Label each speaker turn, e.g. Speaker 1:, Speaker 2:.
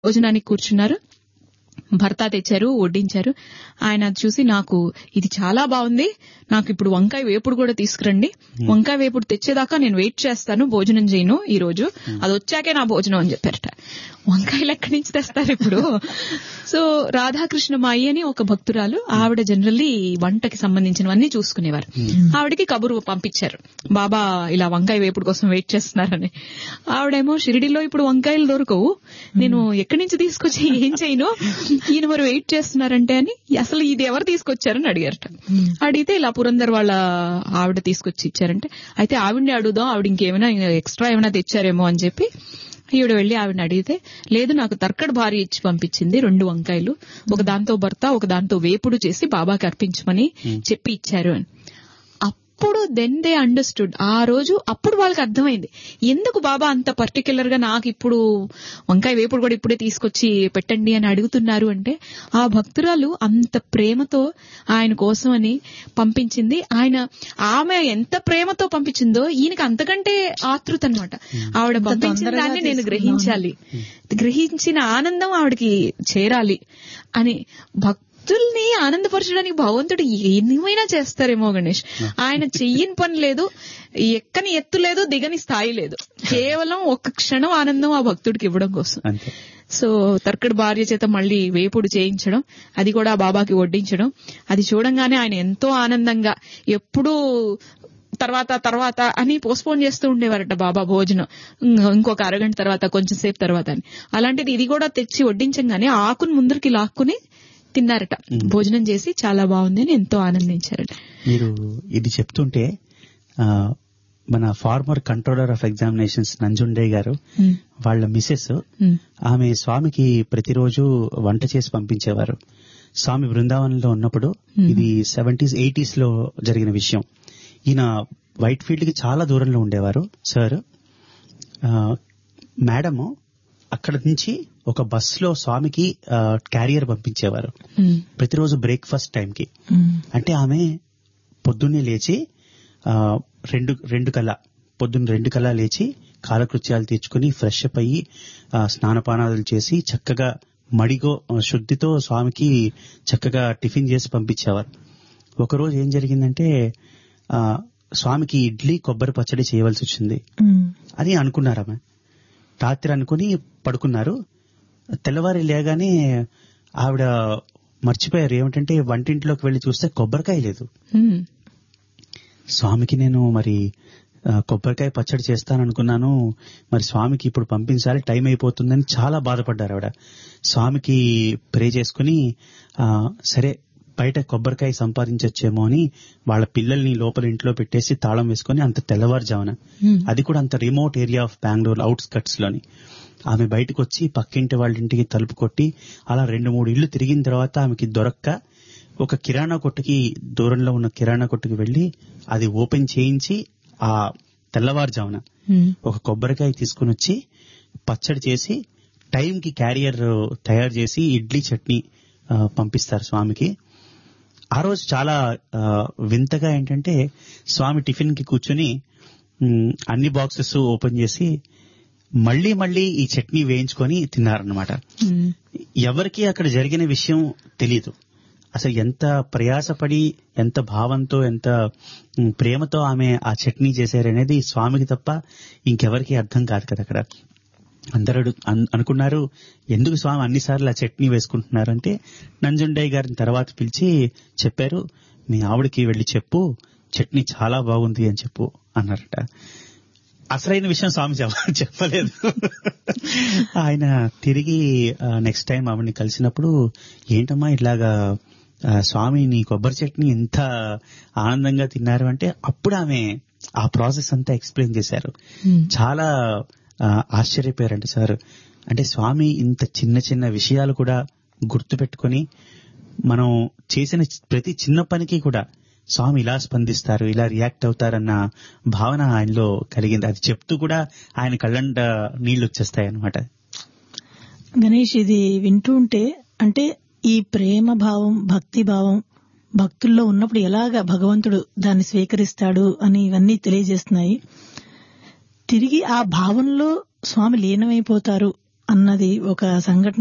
Speaker 1: భోజనానికి కూర్చున్నారు భర్త తెచ్చారు వడ్డించారు ఆయన అది చూసి నాకు ఇది చాలా బాగుంది నాకు ఇప్పుడు వంకాయ వేపుడు కూడా తీసుకురండి వంకాయ వేపుడు తెచ్చేదాకా నేను వెయిట్ చేస్తాను భోజనం చేయను ఈ రోజు అది వచ్చాకే నా భోజనం అని చెప్పారట వంకాయలు ఎక్కడి నుంచి తెస్తారు ఇప్పుడు సో రాధాకృష్ణ మాయి అని ఒక భక్తురాలు ఆవిడ జనరల్లీ వంటకి సంబంధించినవన్నీ చూసుకునేవారు ఆవిడకి కబురు పంపించారు బాబా ఇలా వంకాయ వేపుడు కోసం వెయిట్ చేస్తున్నారని ఆవిడేమో షిరిడిలో ఇప్పుడు వంకాయలు దొరకవు నేను ఎక్కడి నుంచి తీసుకొచ్చి ఏం చేయను ఈయన మరి వెయిట్ చేస్తున్నారంటే అని అసలు ఇది ఎవరు తీసుకొచ్చారని అడిగారట అడిగితే ఇలా పురందర్ వాళ్ళ ఆవిడ తీసుకొచ్చి ఇచ్చారంటే అయితే ఆవిడని అడుగుదాం ఆవిడ ఇంకేమైనా ఎక్స్ట్రా ఏమైనా తెచ్చారేమో అని చెప్పి ఈవిడ వెళ్లి ఆవిడని అడిగితే లేదు నాకు తర్కడ్ భార్య ఇచ్చి పంపించింది రెండు వంకాయలు ఒక దాంతో భర్త ఒక దాంతో వేపుడు చేసి బాబాకి అర్పించమని చెప్పి ఇచ్చారు అని అప్పుడు దెన్ దే అండర్స్టూడ్ ఆ రోజు అప్పుడు వాళ్ళకి అర్థమైంది ఎందుకు బాబా అంత పర్టికులర్ గా నాకు ఇప్పుడు వంకాయ వేపుడు కూడా ఇప్పుడే తీసుకొచ్చి పెట్టండి అని అడుగుతున్నారు అంటే ఆ భక్తురాలు అంత ప్రేమతో ఆయన కోసం అని పంపించింది ఆయన ఆమె ఎంత ప్రేమతో పంపించిందో ఈయనకి అంతకంటే ఆతృత అనమాట ఆవిడ పంపించిన దాన్ని నేను గ్రహించాలి గ్రహించిన ఆనందం ఆవిడకి చేరాలి అని భక్ భక్తుల్ని ఆనందపరచడానికి భగవంతుడు ఏమైనా చేస్తారేమో గణేష్ ఆయన చెయ్యని పని లేదు ఎక్కని ఎత్తు లేదు దిగని స్థాయి లేదు కేవలం ఒక్క క్షణం ఆనందం ఆ భక్తుడికి ఇవ్వడం కోసం
Speaker 2: అంతే
Speaker 1: సో తర్కడ్ భార్య చేత మళ్ళీ వేపుడు చేయించడం అది కూడా బాబాకి వడ్డించడం అది చూడంగానే ఆయన ఎంతో ఆనందంగా ఎప్పుడూ తర్వాత తర్వాత అని పోస్ట్పోన్ చేస్తూ ఉండేవారట బాబా భోజనం ఇంక- ఇంకొక అరగంట తర్వాత కొంచెం సేపు తర్వాత అని అలాంటిది ఇది కూడా తెచ్చి వడ్డించంగానే ఆకుని ముందరికి లాక్కుని తిన్నారట భోజనం చేసి చాలా బాగుంది అని ఎంతో ఆనందించారట
Speaker 2: మీరు ఇది చెప్తుంటే ఆ, మన former controller of examinations Nanjunde garu
Speaker 1: ఉమ్,
Speaker 2: వాళ్ళ మిసెస్
Speaker 1: ఉమ్,
Speaker 2: ఆమె స్వామికి ప్రతిరోజు వంట చేసి పంపించేవారు స్వామి బృందావనంలో ఉన్నప్పుడు ఇది సెవెంటీస్ ఎయిటీస్ లో జరిగిన విషయం ఈయన వైట్ ఫీల్డ్ కి చాలా దూరంలో ఉండేవారు సార్ మేడం అక్కడ నుంచి ఒక బస్ లో స్వామికి క్యారియర్ పంపించేవారు
Speaker 1: ఉమ్,
Speaker 2: ప్రతిరోజు బ్రేక్ఫాస్ట్ టైంకి
Speaker 1: ఉమ్,
Speaker 2: అంటే ఆమె పొద్దున్నే లేచి ఆ, రెండు రెండు కల పొద్దున్న రెండు కల లేచి కాలకృత్యాలు తీర్చుకుని ఫ్రెష్ అప్ అయ్యి ఆ, స్నానపానాలు చేసి చక్కగా మడిగో ఆ, శుద్ధితో స్వామికి చక్కగా టిఫిన్ చేసి పంపించేవారు ఒకరోజు ఏం జరిగిందంటే ఆ, స్వామికి ఇడ్లీ కొబ్బరి పచ్చడి చేయవలసి వచ్చింది అని అనుకున్నారు ఆమె రాత్రి అనుకుని పడుకున్నారు తెల్లవారి లేగానే ఆవిడ మర్చిపోయారు ఏమిటంటే వంటింట్లోకి వెళ్లి చూస్తే కొబ్బరికాయ లేదు
Speaker 1: ఉమ్,
Speaker 2: స్వామికి నేను మరి ఆ, కొబ్బరికాయ పచ్చడి చేస్తాననుకున్నాను మరి స్వామికి ఇప్పుడు పంపించాలి టైం అయిపోతుందని చాలా బాధపడ్డారు ఆవిడ స్వామికి ప్రే చేసుకుని ఆ, సరే బయట కొబ్బరికాయ సంపాదించొచ్చేమో అని వాళ్ళ పిల్లల్ని లోపల ఇంట్లో పెట్టేసి తాళం వేసుకుని అంత తెల్లవారుజామున
Speaker 1: ఉమ్,
Speaker 2: అది కూడా అంత remote area of Bengaluru outskirts లోని ఆమె బయటకు వచ్చి పక్కింటి వాళ్ళ ఇంటికి తలుపు కొట్టి అలా రెండు మూడు ఇళ్లు తిరిగిన తర్వాత ఆమెకి దొరక్క ఒక కిరాణా కొట్టుకి దూరంలో ఉన్న కిరాణా కొట్టుకి వెళ్లి అది ఓపెన్ చేయించి ఆ తెల్లవారుజామున
Speaker 1: ఉమ్,
Speaker 2: ఒక కొబ్బరికాయ తీసుకుని వచ్చి పచ్చడి చేసి టైంకి క్యారియర్ తయారు చేసి ఇడ్లీ చట్నీ ఆ, పంపిస్తారు స్వామికి ఆ రోజు చాలా ఆ, వింతగా ఏంటంటే స్వామి టిఫిన్ కి కూర్చుని ఉమ్, అన్ని బాక్సెస్ ఓపెన్ చేసి మళ్ళీ మళ్ళీ ఈ చట్నీ వేయించుకొని తిన్నారన్నమాట
Speaker 1: ఉమ్,
Speaker 2: ఎవరికి అక్కడ జరిగిన విషయం తెలియదు అసలు ఎంత ప్రయాసపడి ఎంత భావంతో ఎంత ఉమ్, ప్రేమతో ఆమె ఆ చట్నీ చేశారనేది స్వామికి తప్ప ఇంకెవరికి అర్థం కాదు కదా అక్కడ అందరూ అడు- అన్- అనుకున్నారు ఎందుకు స్వామి అన్నిసార్లు ఆ చట్నీ వేసుకుంటున్నారంటే నంజుండయ్య గారిని తర్వాత పిలిచి చెప్పారు మీ ఆవిడకి వెళ్లి చెప్పు చట్నీ చాలా బాగుంది అని చెప్పు అన్నారట అసలైన విషయం స్వామి చెప్ప- చెప్పలేదు ఆయన తిరిగి నెక్స్ట్ టైం ఆవిడని కలిసినప్పుడు ఏంటమ్మా ఇట్లాగా ఆ, స్వామి నీ కొబ్బరి చట్నీ ఎంత ఆనందంగా తిన్నారు అంటే అప్పుడు ఆమె ఆ ప్రాసెస్ అంతా ఎక్స్ప్లెయిన్ చేశారు
Speaker 1: ఉమ్.
Speaker 2: చాలా ఆ, ఆశ్చర్యపోయారంట సార్ అంటే స్వామి ఇంత చిన్న చిన్న విషయాలు కూడా గుర్తు పెట్టుకుని మనం చేసిన ప్రతి చిన్న పనికి కూడా స్వామి ఇలా స్పందిస్తారు ఇలా రియాక్ట్ అవుతారన్న భావన ఆయనలో కలిగింది అది చెప్తూ కూడా ఆయన కళ్ళంట నీళ్లు వచ్చేస్తాయి అనమాట
Speaker 3: గణేష్ ఇది వింటూ ఉంటే అంటే ఈ ప్రేమ భావం భక్తి భావం భక్తుల్లో ఉన్నప్పుడు ఎలాగ భగవంతుడు దాన్ని స్వీకరిస్తాడు అని ఇవన్నీ తెలియజేస్తున్నాయి తిరిగి ఆ భావంలో స్వామి లీనమైపోతారు అన్నది ఒక సంఘటన